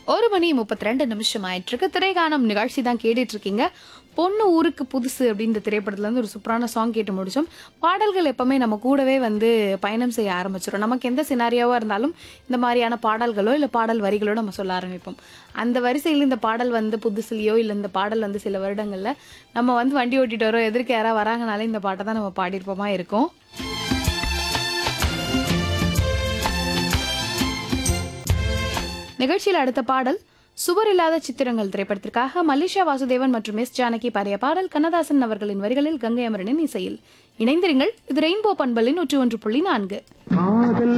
ஒரு மணி முப்பத்தி ரெண்டு நிமிஷம் ஆயிட்டு இருக்கு திரைகானம் நிகழ்ச்சி தான் கேட்டுட்டு இருக்கீங்க பொண்ணு ஊருக்கு புதுசு அப்படின்ற திரைப்படத்துல இருந்து ஒரு சூப்பரான சாங் கேட்டு முடிச்சோம் பாடல்கள் எப்பவுமே நம்ம கூடவே வந்து பயணம் செய்ய ஆரம்பிச்சிடும் நமக்கு எந்த சினாரியாவா இருந்தாலும் இந்த மாதிரியான பாடல்களோ இல்ல பாடல் வரிகளோ நம்ம சொல்ல ஆரம்பிப்போம் அந்த வரிசையில் இந்த பாடல் வந்து புதுசுலையோ இல்ல இந்த பாடல் வந்து சில வருடங்கள்ல நம்ம வந்து வண்டி ஓட்டிட்டு வரோம் எதிர்க்க யாராவது வராங்கனாலே இந்த பாட்டை தான் நம்ம பாடியிருப்போமா இருக்கும் நிகழ்ச்சியில் அடுத்த பாடல் சுவர் இல்லாத சித்திரங்கள் திரைப்படத்திற்காக மல்லிஷா வாசுதேவன் மற்றும் எஸ் ஜானகி பாடிய பாடல் கண்ணதாசன் அவர்களின் வரிகளில் கங்கை அமரனின் இசையில் இணைந்திருங்கள் இது ரெயின்போ பண்பலின் நூற்றி ஒன்று புள்ளி நான்கு காதல்